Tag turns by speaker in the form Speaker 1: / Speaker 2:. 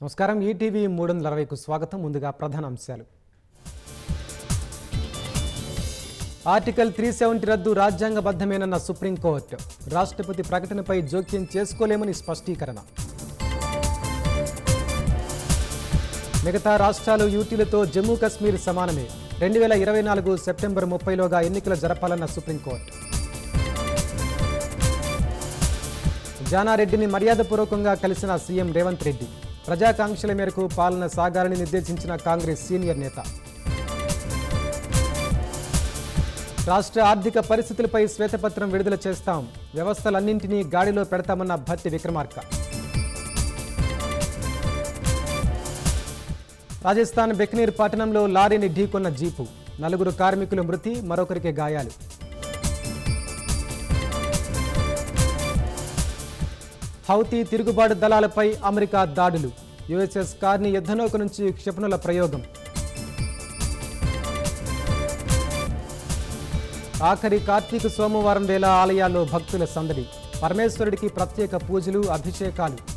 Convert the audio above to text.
Speaker 1: నమస్కారం ఈటీవీ మూడు వందల అరవైకు స్వాగతం ముందుగా ప్రధాన అంశాలు ఆర్టికల్ త్రీ సెవెంటీ రద్దు రాజ్యాంగబద్ధమేనన్న సుప్రీంకోర్టు రాష్ట్రపతి ప్రకటనపై జోక్యం చేసుకోలేమని స్పష్టీకరణ మిగతా రాష్ట్రాలు యూటీలతో జమ్మూ కశ్మీర్ సమానమే రెండు వేల ఇరవై నాలుగు సెప్టెంబర్ ముప్పైలోగా ఎన్నికలు జరపాలన్న సుప్రీంకోర్టు జానారెడ్డిని మర్యాదపూర్వకంగా కలిసిన సీఎం రేవంత్ రెడ్డి ప్రజాకాంక్షల మేరకు పాలన సాగాలని నిర్దేశించిన కాంగ్రెస్ సీనియర్ నేత రాష్ట్ర ఆర్థిక పరిస్థితులపై శ్వేతపత్రం విడుదల చేస్తాం వ్యవస్థలన్నింటినీ గాడిలో పెడతామన్న భట్టి విక్రమార్క రాజస్థాన్ బెక్నీర్ పట్టణంలో లారీని ఢీకొన్న జీపు నలుగురు కార్మికులు మృతి మరొకరికి గాయాలు హౌతీ తిరుగుబాటు దళాలపై అమెరికా దాడులు యుఎస్ఎస్ కార్ని యుద్ధనౌక నుంచి క్షిపణుల ప్రయోగం ఆఖరి కార్తీక సోమవారం వేళ ఆలయాల్లో భక్తుల సందడి పరమేశ్వరుడికి ప్రత్యేక పూజలు అభిషేకాలు